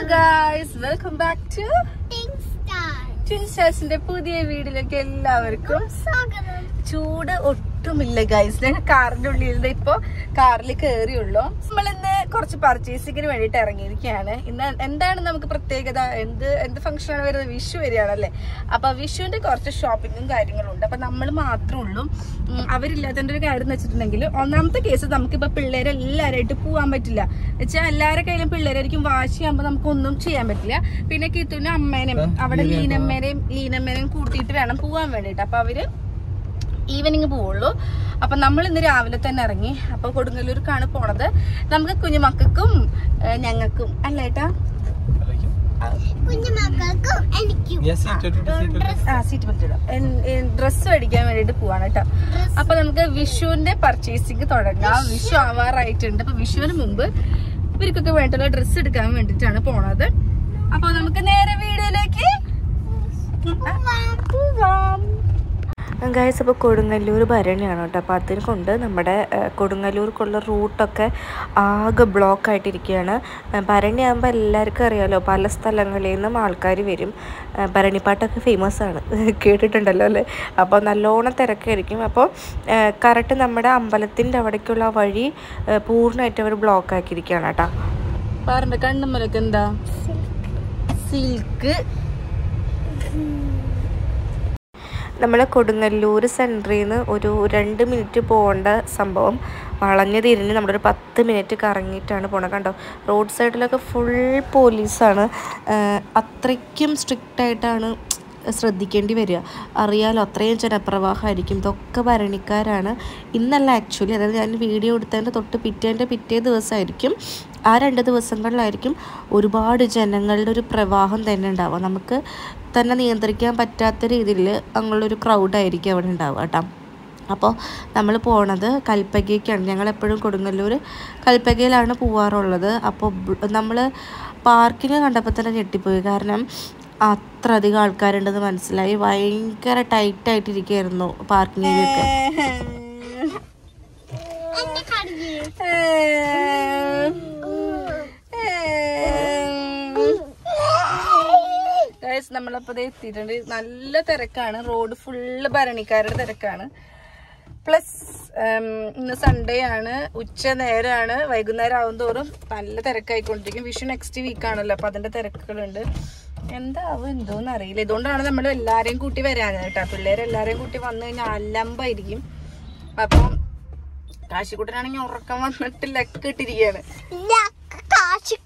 Guys welcome back to Pink Star. ട്വിൻസ്റ്റാസിന്റെ പുതിയ വീഡിയോയിലേക്ക് എല്ലാവർക്കും സ്വാഗതം ചൂട് ഒട്ടുമില്ല ഗൈസ് ഞാൻ കാറിന്റെ ഉള്ളിൽ ഇരുന്ന് ഇപ്പൊ കാറിൽ കയറിയുള്ളൂ നമ്മൾ ഇന്ന് കുറച്ച് പർച്ചേസിങ്ങിന് വേണ്ടിയിട്ട് ഇറങ്ങിയിരിക്കുകയാണ് ഇന്ന് എന്താണ് നമുക്ക് പ്രത്യേകത എന്ത് എന്ത് ഫംഗ്ഷൻ ആണ് വരുന്നത് വിഷു വരികയാണല്ലേ അപ്പൊ വിഷുവിന്റെ കുറച്ച് ഷോപ്പിങ്ങും കാര്യങ്ങളും ഉണ്ട് അപ്പൊ നമ്മൾ മാത്രമേ ഉള്ളൂ ഉം, അവരില്ലാത്തതിന്റെ ഒരു കാര്യം എന്ന് വെച്ചിട്ടുണ്ടെങ്കിൽ ഒന്നാമത്തെ കേസ് നമുക്കിപ്പോ പിള്ളേരെ എല്ലാവരായിട്ട് പോകാൻ പറ്റില്ല വെച്ചാൽ എല്ലാവരുടെ കയ്യിലും പിള്ളേരായിരിക്കും വാശിയാകുമ്പോൾ നമുക്ക് ഒന്നും ചെയ്യാൻ പറ്റില്ല പിന്നെ കിത്തുവിനും അമ്മേനെയും അവിടെ ലീനമ്മേനെയും ലീനമ്മേനെയും കൂട്ടിയിട്ട് വേണം പോകാൻ വേണ്ടിയിട്ട് അപ്പൊ അവര് ഈവനിങ് പോവുള്ളൂ അപ്പൊ നമ്മൾ ഇന്ന് രാവിലെ തന്നെ ഇറങ്ങി അപ്പൊ കൊടുങ്ങല്ലൂർക്കാണ് പോണത് നമുക്ക് കുഞ്ഞുമക്കൾക്കും ഏഹ്, ഞങ്ങൾക്കും അല്ല ഏട്ടാ കുഞ്ഞുമക്കൾക്കും എനിക്കും ആ സീറ്റ് ബെൽറ്റ് ഇടാം ഡ്രസ്സ് മേടിക്കാൻ വേണ്ടിട്ട് പോവാണ് കേട്ടോ അപ്പൊ നമുക്ക് വിഷുവിന്റെ പർച്ചേസിങ് തുടങ്ങാം വിഷു ആവാറായിട്ടുണ്ട് അപ്പൊ വിഷുവിന് മുമ്പ് ഇവർക്കൊക്കെ വേണ്ടിയുള്ള ഡ്രസ്സ് എടുക്കാൻ വേണ്ടിട്ടാണ് പോണത് അപ്പൊ നമുക്ക് നേരെ വീഡിയോയിലേക്ക് പോവാം ഗായ്സ് അപ്പോൾ കൊടുങ്ങല്ലൂർ ഭരണിയാണ് കേട്ടോ അപ്പോൾ അതിനെ കൊണ്ട് നമ്മുടെ ഏഹ്, കൊടുങ്ങല്ലൂർക്കുള്ള റൂട്ടൊക്കെ ആകെ ബ്ലോക്ക് ആയിട്ടിരിക്കുകയാണ് ഏഹ്, ഭരണി ആകുമ്പോൾ എല്ലാവർക്കും അറിയാമല്ലോ പല സ്ഥലങ്ങളിൽ നിന്നും ആൾക്കാർ വരും ഏഹ്, ഭരണിപ്പാട്ടൊക്കെ ഫേമസ് ആണ് കേട്ടിട്ടുണ്ടല്ലോ അല്ലേ അപ്പോൾ നല്ലോണം തിരക്കായിരിക്കും അപ്പോൾ കറക്റ്റ് നമ്മുടെ അമ്പലത്തിൻ്റെ അവിടേക്കുള്ള വഴി ഏഹ്, പൂർണ്ണമായിട്ട് അവർ ബ്ലോക്ക് ആക്കിയിരിക്കുകയാണ് കേട്ടോ പാറിന്റെ കണ്ണുമ്മലൊക്കെ എന്താ സിൽക്ക് നമ്മൾ കൊടുങ്ങല്ലൂർ സെൻറ്ററിൽ നിന്ന് ഒരു രണ്ട് മിനിറ്റ് പോകേണ്ട സംഭവം വളഞ്ഞു തിരിഞ്ഞ് നമ്മളൊരു പത്ത് മിനിറ്റ് കറങ്ങിയിട്ടാണ് പോണത് കണ്ടോ റോഡ് സൈഡിലൊക്കെ ഫുൾ പോലീസാണ് അത്രയ്ക്കും സ്ട്രിക്റ്റ് ആയിട്ടാണ് ശ്രദ്ധിക്കേണ്ടി വരിക അറിയാലോ അത്രയും ജനപ്രവാഹമായിരിക്കും ഇതൊക്കെ ഭരണിക്കാരാണ് ഇന്നല്ല ആക്ച്വലി അതായത് ഞാൻ വീഡിയോ എടുത്തതിൻ്റെ തൊട്ട് പിറ്റേൻ്റെ പിറ്റേ ദിവസമായിരിക്കും ആ രണ്ട് ദിവസങ്ങളിലായിരിക്കും ഒരുപാട് ജനങ്ങളുടെ ഒരു പ്രവാഹം തന്നെ ഉണ്ടാവുക നമുക്ക് തന്നെ നിയന്ത്രിക്കാൻ പറ്റാത്ത രീതിയിൽ അങ്ങനെയുള്ളൊരു ക്രൗഡായിരിക്കും അവിടെ ഉണ്ടാവുക കേട്ടോ അപ്പോൾ നമ്മൾ പോണത് കൽപ്പകയ്ക്കാണ് ഞങ്ങൾ എപ്പോഴും കൊടുങ്ങല്ലൂർ കൽപ്പകയിലാണ് പോവാറുള്ളത് അപ്പോൾ നമ്മൾ പാർക്കിങ് കണ്ടപ്പോൾ തന്നെ ഞെട്ടിപ്പോയി കാരണം അത്ര അധികം ആൾക്കാരുണ്ടെന്ന് മനസ്സിലായി ഭയങ്കര ടൈറ്റായിട്ടിരിക്കുകയായിരുന്നു പാർക്കിംഗ് ഏരിയ ഒക്കെ എന്നെ കടിഞ്ഞു ഗൈസ് നമ്മളപ്പോ ദേ എത്തിയിട്ടുണ്ട് നല്ല തിരക്കാണ് റോഡ് ഫുള്ള് ഭരണിക്കാരുടെ തിരക്കാണ് പ്ലസ് ഇന്ന് സൺഡേ ആണ് ഉച്ച നേരമാണ് വൈകുന്നേരം ആവും തോറും നല്ല തിരക്കായിക്കൊണ്ടിരിക്കും വിഷു നെക്സ്റ്റ് വീക്ക് ആണല്ലോ അപ്പൊ അതിന്റെ തിരക്കുകളുണ്ട് എന്താവും എന്തോന്ന് അറിയില്ല ഇതുകൊണ്ടാണ് നമ്മൾ എല്ലാരെയും കൂട്ടി വരാഞ്ഞത് കേട്ടോ പിള്ളേരെല്ലാരെയും കൂട്ടി വന്നു കഴിഞ്ഞാൽ അലമ്പായിരിക്കും അപ്പം കാശിക്കുട്ടനാണെങ്കിൽ ഉറക്കം വന്നിട്ട് ലക്ക് ഇട്ടിരിക്കുകയാണ് കാശി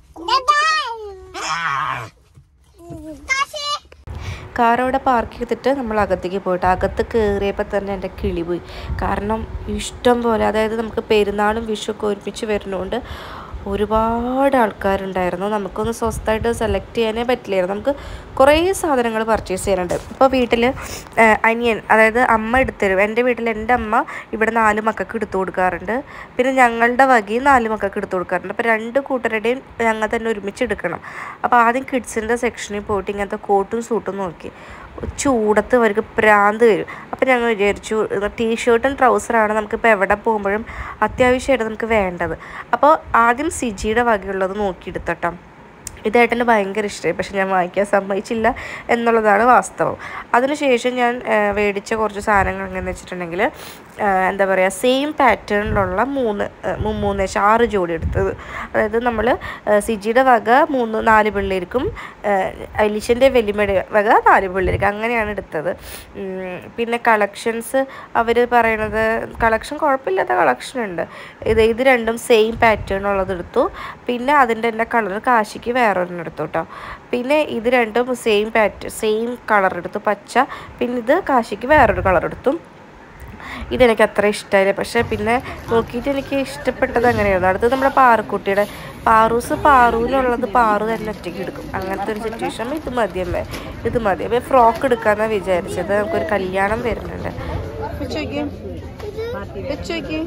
കാശി കാർ അവിടെ പാർക്ക് ചെയ്തിട്ട് നമ്മൾ അകത്തേക്ക് പോയിട്ട് അകത്ത് കയറിയപ്പോൾ തന്നെ എൻ്റെ കിളി പോയി കാരണം ഇഷ്ടം പോലെ അതായത് നമുക്ക് പെരുന്നാളും വിഷുവൊക്കെ ഒരുമിച്ച് വരുന്നതുകൊണ്ട് ഒരുപാട് ആൾക്കാരുണ്ടായിരുന്നു നമുക്കൊന്ന് സ്വസ്ഥമായിട്ട് സെലക്ട് ചെയ്യാനേ പറ്റില്ലായിരുന്നു നമുക്ക് കുറേ സാധനങ്ങൾ പർച്ചേസ് ചെയ്യാനുണ്ട് ഇപ്പോൾ വീട്ടിൽ അനിയൻ അതായത് അമ്മ എടുത്തരും എൻ്റെ വീട്ടിൽ എൻ്റെ അമ്മ ഇവിടെ നാല് മക്കൾക്ക് എടുത്തു കൊടുക്കാറുണ്ട് പിന്നെ ഞങ്ങളുടെ വകയും നാല് മക്കൾക്ക് എടുത്തു കൊടുക്കാറുണ്ട് അപ്പോൾ രണ്ട് കൂട്ടരുടെയും ഞങ്ങൾ തന്നെ ഒരുമിച്ച് എടുക്കണം അപ്പോൾ ആദ്യം കിഡ്സിൻ്റെ സെക്ഷനിൽ പോയിട്ട് ഇങ്ങനത്തെ കോട്ടും സൂട്ടും നോക്കി ചൂടത്ത് അവർക്ക് പ്രാന്ത് വരും അപ്പോൾ ഞങ്ങൾ വിചാരിച്ചു ടീഷർട്ടും ട്രൗസറാണ് നമുക്കിപ്പോൾ എവിടെ പോകുമ്പോഴും അത്യാവശ്യമായിട്ട് നമുക്ക് വേണ്ടത് അപ്പോൾ ആദ്യം സിജിയുടെ വകയുള്ളത് നോക്കിയെടുത്തട്ടോ ഇതേട്ടന് ഭയങ്കര ഇഷ്ടമായി പക്ഷെ ഞാൻ വാങ്ങിക്കാൻ സമ്മതിച്ചില്ല എന്നുള്ളതാണ് വാസ്തവം അതിനുശേഷം ഞാൻ ആ, മേടിച്ച കുറച്ച് സാധനങ്ങൾ എങ്ങനെയെന്ന് വെച്ചിട്ടുണ്ടെങ്കിൽ ആ, എന്താ പറയുക സെയിം പാറ്റേണിലുള്ള മൂന്ന് ആ, മൂ- മൂന്ന് വെച്ചാൽ ആറ് ജോഡി എടുത്തത് അതായത് നമ്മൾ സിജിയുടെ വക മൂന്ന് നാല് പിള്ളേർക്കും അലിഷൻ്റെ വെല്ലിമയുടെ വക നാല് പിള്ളേർക്ക് അങ്ങനെയാണ് എടുത്തത് ഉം, പിന്നെ കളക്ഷൻസ് അവർ പറയണത് കളക്ഷൻ കുഴപ്പമില്ലാത്ത കളക്ഷൻ ഉണ്ട് ഇത് ഇത് രണ്ടും സെയിം പാറ്റേൺ ഉള്ളത് എടുത്തു പിന്നെ അതിൻ്റെ തന്നെ കളർ കാശിക്ക് വേറെ ഒരെണ്ണം എടുത്തു കേട്ടോ പിന്നെ ഇത് രണ്ടും സെയിം പാറ്റേൺ സെയിം കളർ എടുത്തു പച്ച പിന്നെ ഇത് കാശിക്ക് വേറൊരു കളർ എടുത്തു ഇതെനിക്ക് അത്ര ഇഷ്ടമായില്ല പക്ഷേ പിന്നെ നോക്കിയിട്ട് എനിക്ക് ഇഷ്ടപ്പെട്ടത് അങ്ങനെയായിരുന്നു അടുത്തത് നമ്മുടെ പാറക്കുട്ടിയുടെ പാറൂസ് പാറൂനുള്ളത് പാറു തന്നെ ഒറ്റയ്ക്ക് എടുക്കും അങ്ങനത്തെ ഒരു സിറ്റുവേഷൻ ഇത് മതിയല്ലേ ഇത് മതി അപ്പോൾ ഫ്രോക്ക് എടുക്കാമെന്നാണ് വിചാരിച്ചത് നമുക്കൊരു കല്യാണം വരുന്നുണ്ട് വെച്ചോക്കി വെച്ചോക്കി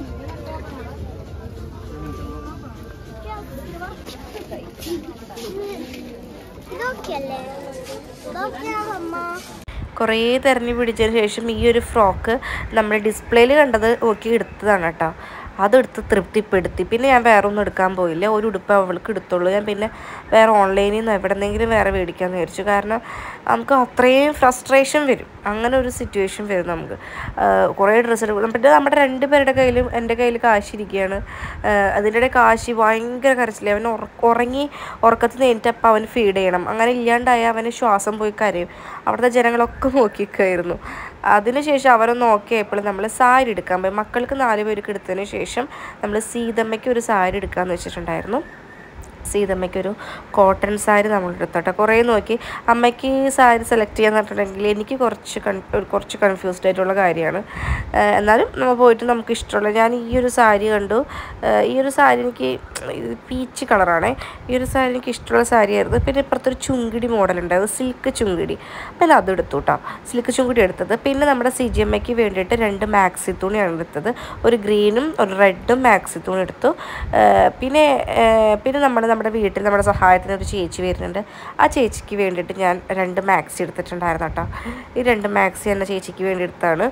നോക്കിയല്ലേ നോക്കിയാ അമ്മ കുറേ തിരഞ്ഞു പിടിച്ചതിന് ശേഷം ഈ ഒരു ഫ്രോക്ക് നമ്മൾ ഡിസ്പ്ലേയിൽ കണ്ടത് നോക്കി എടുത്തതാണ് കേട്ടോ അതെടുത്ത് തൃപ്തിപ്പെടുത്തി പിന്നെ ഞാൻ വേറെ ഒന്നും എടുക്കാൻ പോയില്ല ഒരു ഉടുപ്പ് അവൾക്ക് എടുത്തുള്ളൂ ഞാൻ പിന്നെ വേറെ ഓൺലൈനിൽ നിന്ന് എവിടെന്നെങ്കിലും വേറെ മേടിക്കാമെന്ന് വിചാരിച്ചു കാരണം നമുക്ക് അത്രയും ഫ്രസ്ട്രേഷൻ വരും അങ്ങനെ ഒരു സിറ്റുവേഷൻ വരും നമുക്ക് ആഹ് കുറേ ഡ്രസ്സ് എടുക്കും പിന്നെ നമ്മുടെ രണ്ട് പേരുടെ കയ്യിലും എൻ്റെ കയ്യിൽ കാശിരിക്കുകയാണ് അതിൻ്റെ ഇടയിൽ കാശി ഭയങ്കര കരച്ചില്ല അവൻ ഉറ- ഉറങ്ങി ഉറക്കത്തിൽ നേരിട്ടപ്പോൾ അവന് ഫീഡ് ചെയ്യണം അങ്ങനെ ഇല്ലാണ്ടായ അവന് ശ്വാസം പോയി കരയും അവിടുത്തെ ജനങ്ങളൊക്കെ നോക്കിക്കായിരുന്നു അതിനുശേഷം അവരൊന്ന് ഓക്കെ ആയപ്പോൾ നമ്മൾ സാരി എടുക്കാൻ പോയി മക്കൾക്ക് നാല് പേർക്ക് എടുത്തതിന് ശേഷം നമ്മൾ സീതമ്മയ്ക്ക് ഒരു സാരി എടുക്കാമെന്ന് വെച്ചിട്ടുണ്ടായിരുന്നു സീതമ്മയ്ക്കൊരു കോട്ടൺ സാരി നമ്മൾ എടുത്തോട്ടെ കുറേ നോക്കി അമ്മയ്ക്ക് സാരി സെലക്ട് ചെയ്യാന്ന് പറഞ്ഞിട്ടുണ്ടെങ്കിൽ എനിക്ക് കുറച്ച് കൺ ഒരു കുറച്ച് കൺഫ്യൂസ്ഡ് ആയിട്ടുള്ള കാര്യമാണ് ഏഹ് എന്നാലും നമ്മൾ പോയിട്ട് നമുക്ക് ഇഷ്ടമുള്ള ഞാൻ ഈ ഒരു സാരി കണ്ടു ഏഹ് ഈ ഒരു സാരി എനിക്ക് ഇത് പീച്ച് കളറാണ് ഈ ഒരു സാരി എനിക്ക് ഇഷ്ടമുള്ള സാരിയായിരുന്നു പിന്നെ ഇപ്പുറത്തൊരു ചുങ്കിടി മോഡൽ ഉണ്ടായിരുന്നു സിൽക്ക് ചുങ്കിടി പിന്നെ അത് എടുത്തു കേട്ടോ സിൽക്ക് ചുങ്കിടി എടുത്തത് പിന്നെ നമ്മുടെ സി ജി എം ഐക്ക് വേണ്ടിയിട്ട് രണ്ട് മാക്സി തുണിയാണ് എടുത്തത് ഒരു ഗ്രീനും ഒരു റെഡും മാക്സി തുണി എടുത്തു ഏഹ് പിന്നെ ഏഹ് പിന്നെ നമ്മുടെ നമ്മുടെ വീട്ടിൽ നമ്മുടെ സഹായത്തിന് ഒരു ചേച്ചി വരുന്നുണ്ട് ആ ചേച്ചിക്ക് വേണ്ടിയിട്ട് ഞാൻ രണ്ട് മാക്സി എടുത്തിട്ടുണ്ടായിരുന്നു കേട്ടോ ഈ രണ്ട് മാക്സി എൻ്റെ ചേച്ചിക്ക് വേണ്ടി എടുത്താണ്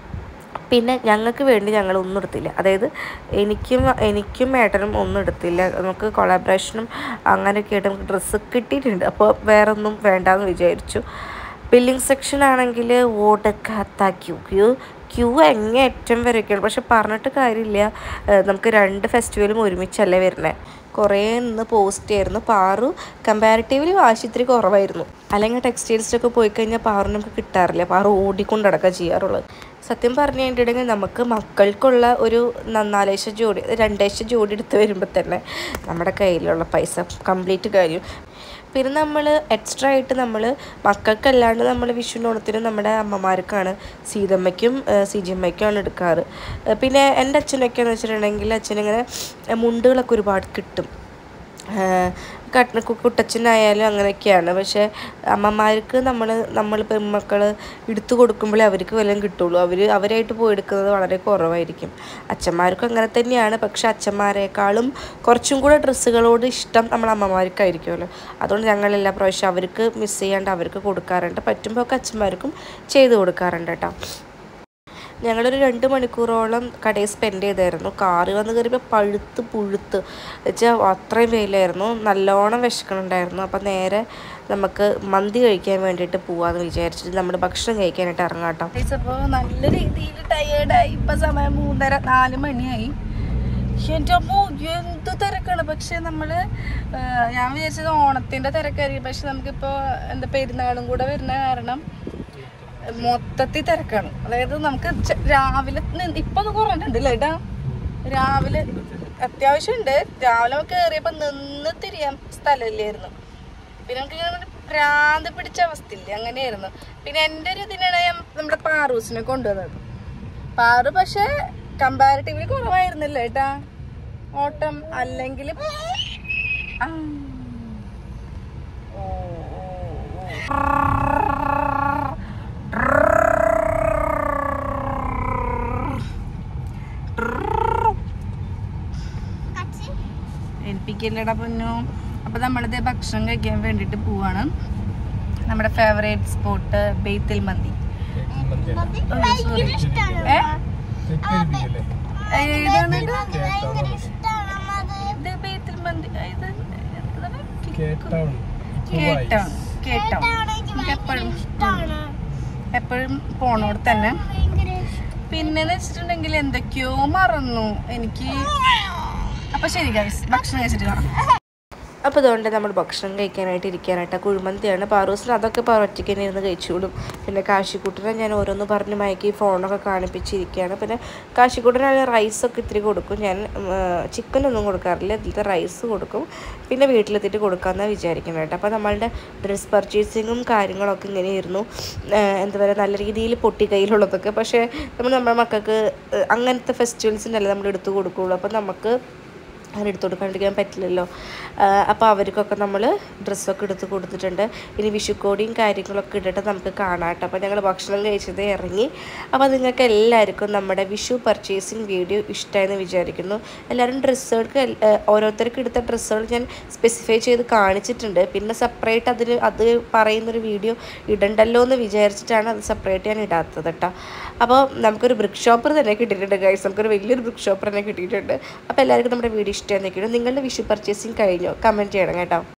പിന്നെ ഞങ്ങൾക്ക് വേണ്ടി ഞങ്ങൾ ഒന്നും എടുത്തില്ല അതായത് എനിക്കും എനിക്കും ഏട്ടനും ഒന്നും എടുത്തില്ല നമുക്ക് കൊളാബറേഷനും അങ്ങനെയൊക്കെ ആയിട്ട് നമുക്ക് ഡ്രസ്സ് കിട്ടിയിട്ടുണ്ട് അപ്പോൾ വേറെ ഒന്നും വേണ്ടാന്ന് വിചാരിച്ചു ബില്ലിംഗ് സെക്ഷൻ ആണെങ്കിൽ ഓടക്കാത്ത ക്യൂ ക്യൂ ക്യൂ എങ്ങനെ ഏറ്റവും വരെയൊക്കെയാണ് പക്ഷെ പറഞ്ഞിട്ട് കാര്യമില്ല ഏഹ് നമുക്ക് രണ്ട് ഫെസ്റ്റിവലും ഒരുമിച്ചല്ലേ വരുന്നത് കുറേ ഇന്ന് പോസ്റ്റ് ആയിരുന്നു പാറു കമ്പാരിറ്റീവ്ലി വാശി ഇത്തിരി കുറവായിരുന്നു അല്ലെങ്കിൽ ടെക്സ്റ്റൈൽസിലൊക്കെ പോയി കഴിഞ്ഞാൽ പാറു നമുക്ക് കിട്ടാറില്ല പാറു ഓടിക്കൊണ്ട് നടക്കുക ചെയ്യാറുള്ളത് സത്യം പറഞ്ഞു കഴിഞ്ഞിട്ടുണ്ടെങ്കിൽ നമുക്ക് മക്കൾക്കുള്ള ഒരു നന്നാലേശ ജോഡി രണ്ടേശ ജോഡി എടുത്ത് വരുമ്പോൾ തന്നെ നമ്മുടെ കയ്യിലുള്ള പൈസ കംപ്ലീറ്റ് കാര്യം പിന്നെ നമ്മൾ എക്സ്ട്രാ ആയിട്ട് നമ്മൾ മക്കൾക്കല്ലാണ്ട് നമ്മൾ വിഷുവിന് ഓണത്തിന് നമ്മുടെ അമ്മമാർക്കാണ് സീതമ്മയ്ക്കും സി ജി അമ്മയ്ക്കാണ് എടുക്കാറ് ഏഹ് പിന്നെ എൻ്റെ അച്ഛനൊക്കെ എന്ന് വെച്ചിട്ടുണ്ടെങ്കിൽ അച്ഛനിങ്ങനെ ഏഹ് മുണ്ടുകളൊക്കെ ഒരുപാട് കിട്ടും ഏഹ് കട്ട് കു- കുട്ടച്ഛനായാലും അങ്ങനെയൊക്കെയാണ് പക്ഷേ അമ്മമാർക്ക് നമ്മൾ നമ്മൾ പെൺമക്കൾ എടുത്തു കൊടുക്കുമ്പോഴേ അവർക്ക് വല്ലതും കിട്ടുള്ളൂ അവർ അവരായിട്ട് പോയി എടുക്കുന്നത് വളരെ കുറവായിരിക്കും അച്ഛന്മാർക്കും അങ്ങനെ തന്നെയാണ് പക്ഷെ അച്ഛന്മാരെക്കാളും കുറച്ചും കൂടെ ഡ്രസ്സുകളോട് ഇഷ്ടം നമ്മൾ അമ്മമാർക്കായിരിക്കുമല്ലോ അതുകൊണ്ട് ഞങ്ങൾ എല്ലാ പ്രാവശ്യം അവർക്ക് മിസ് ചെയ്യാണ്ട് അവർക്ക് കൊടുക്കാറുണ്ട് പറ്റുമ്പോൾ ഒക്കെ അച്ഛന്മാർക്കും ചെയ്ത് കൊടുക്കാറുണ്ട് കേട്ടോ ഞങ്ങളൊരു രണ്ട് മണിക്കൂറോളം കടയിൽ സ്പെൻഡ് ചെയ്തായിരുന്നു കാറ് വന്ന് കയറിയപ്പോൾ പഴുത്ത് പുഴുത്ത് വെച്ചാൽ അത്രയും വെയിലായിരുന്നു നല്ലോണം വിശക്കണുണ്ടായിരുന്നു അപ്പം നേരെ നമുക്ക് മന്തി കഴിക്കാൻ വേണ്ടിയിട്ട് പോവാന്ന് വിചാരിച്ചിട്ട് നമ്മൾ ഭക്ഷണം കഴിക്കാനായിട്ട് ഇറങ്ങാം കേട്ടോ അപ്പോൾ നല്ല രീതിയിൽ ടയേർഡായി ഇപ്പൊ സമയം മൂന്നര നാല് മണിയായി എൻ്റെ അമ്മോ എന്ത് തിരക്കാണ് പക്ഷെ നമ്മള് ആ, ഞാൻ വിചാരിച്ചത് ഓണത്തിന്റെ തിരക്കായിരിക്കും പക്ഷെ നമുക്കിപ്പോ എന്താ പെരുന്നാളും കൂടെ വരുന്ന കാരണം മൊത്തത്തിൽ തിരക്കാണ് അതായത് നമുക്ക് ച- രാവിലെ നി- ഇപ്പൊ ഒന്ന് കുറഞ്ഞിട്ടുണ്ട് അല്ലേ ഏട്ടാ രാവിലെ അത്യാവശ്യം ഉണ്ട് രാവിലെ നമുക്ക് കയറിയപ്പോ നിന്ന് തിരിയാൻ സ്ഥലമില്ലായിരുന്നു പിന്നെ നമുക്ക് ഇങ്ങനെ ഒരു ഭ്രാന്ത് പിടിച്ച അവസ്ഥയില്ലേ അങ്ങനെയായിരുന്നു പിന്നെ എൻ്റെ ഒരു ഇതിനാണ് ഞാൻ നമ്മുടെ പാറൂസിനെ കൊണ്ടുവന്നത് പാറു പക്ഷെ കമ്പാരിറ്റീവ്ലി കുറവായിരുന്നില്ല ഏട്ടാ ഓട്ടം അല്ലെങ്കിൽ ആ. ഓ, ഓ, ഓ. ഏൽപ്പിക്കില്ലടാ പൊന്നു അപ്പൊ നമ്മളിത് ഭക്ഷണം കഴിക്കാൻ വേണ്ടിട്ട് പോവാണ് നമ്മുടെ ഫേവറേറ്റ് സ്പോട്ട് ബേത്തിൽ മന്തി ഭയങ്കര ഇഷ്ടമാണ് ഏ? ഏ, ഇതാണ് ഇത്? ഭയങ്കര ഇഷ്ടമാണ് അമ്മ അത് ഇത് ബേത്തിൽ മന്തി ഏ, ഇത് ഇതാണ്? കേട്ടൗൺ കേട്ടോൺ കേട്ടോൺ ഇഷ്ടമാണ് എനിക്ക് നമുക്ക് ഭയങ്കര എപ്പോഴും ഇഷ്ടമാണ് എപ്പോഴും പോണോട് തന്നെ ഭയങ്കര ഇഷ്ടം പിന്നെന്ന് വെച്ചിട്ടുണ്ടെങ്കിൽ എന്തൊക്കെയോ മറന്നു എനിക്ക് അപ്പൊ ശരി ഗൈസ് ഭക്ഷണം കഴിച്ചിട്ട് കാണാം അപ്പോൾ അതുകൊണ്ട് നമ്മൾ ഭക്ഷണം കഴിക്കാനായിട്ട് ഇരിക്കാനായിട്ട് കുഴിമന്തിയാണ് പാറൂസിന് അതൊക്കെ പാറ ഒറ്റയ്ക്ക് തന്നെ ഇരുന്ന് കഴിച്ചോളും പിന്നെ കാശിക്കുട്ടനെ ഞാൻ ഓരോന്ന് പറഞ്ഞ് മയക്കി ഫോണൊക്കെ കാണിപ്പിച്ചിരിക്കുകയാണ് പിന്നെ കാശിക്കുട്ടനാണെങ്കിൽ റൈസൊക്കെ ഇത്തിരി കൊടുക്കും ഞാൻ ചിക്കനൊന്നും കൊടുക്കാറില്ല ഇതിലത്തെ റൈസ് കൊടുക്കും പിന്നെ വീട്ടിലെത്തിയിട്ട് കൊടുക്കാമെന്നാണ് വിചാരിക്കുന്നത് കേട്ടോ അപ്പോൾ നമ്മളുടെ ഡ്രസ് പർച്ചേസിങ്ങും കാര്യങ്ങളൊക്കെ ഇങ്ങനെയായിരുന്നു ഏഹ് എന്താ പറയുക നല്ല രീതിയിൽ പൊട്ടി കയ്യിലുള്ളതൊക്കെ പക്ഷേ നമ്മൾ നമ്മുടെ മക്കൾക്ക് ഏഹ് അങ്ങനത്തെ ഫെസ്റ്റിവൽസിനല്ല നമ്മൾ എടുത്തു കൊടുക്കുകയുള്ളൂ അപ്പോൾ നമുക്ക് അങ്ങനെ എടുത്തു കൊടുക്കാണ്ടിരിക്കാൻ പറ്റില്ലല്ലോ അപ്പോൾ അവർക്കൊക്കെ നമ്മൾ ഡ്രസ്സൊക്കെ എടുത്ത് കൊടുത്തിട്ടുണ്ട് ഇനി വിഷുക്കോടിയും കാര്യങ്ങളൊക്കെ ഇട്ടിട്ട് നമുക്ക് കാണാം കേട്ടോ അപ്പോൾ ഞങ്ങൾ ഭക്ഷണം കഴിച്ചത് ഇറങ്ങി അപ്പോൾ നിങ്ങൾക്ക് എല്ലാവർക്കും നമ്മുടെ വിഷു പർച്ചേസിങ് വീഡിയോ ഇഷ്ടമായെന്ന് വിചാരിക്കുന്നു എല്ലാവരും ഡ്രസ്സുകൾക്ക് എൽ- ഏഹ് ഓരോരുത്തർക്ക് എടുത്ത ഡ്രസ്സുകൾ ഞാൻ സ്പെസിഫൈ ചെയ്ത് കാണിച്ചിട്ടുണ്ട് പിന്നെ സെപ്പറേറ്റ് അതിന് അത് പറയുന്നൊരു വീഡിയോ ഇടണ്ടല്ലോ എന്ന് വിചാരിച്ചിട്ടാണ് അത് സെപ്പറേറ്റ് ഞാൻ ഇടാത്തത് കേട്ടോ അപ്പോൾ നമുക്കൊരു ബ്രിക്ക് ഷോപ്പർ തന്നെ കിട്ടിയിട്ടുണ്ട് ഗൈസ് നമുക്കൊരു വലിയൊരു ബ്രിക്ക് ഷോപ്പർ തന്നെ കിട്ടിയിട്ടുണ്ട് അപ്പോൾ എല്ലാവർക്കും നമ്മുടെ വീഡിയോ ഇഷ്ടമായി നിൽക്കുന്നു നിങ്ങളുടെ വിഷു പർച്ചേസിങ് കഴിഞ്ഞോ കമൻറ്റ് ചെയ്യണം കേട്ടോ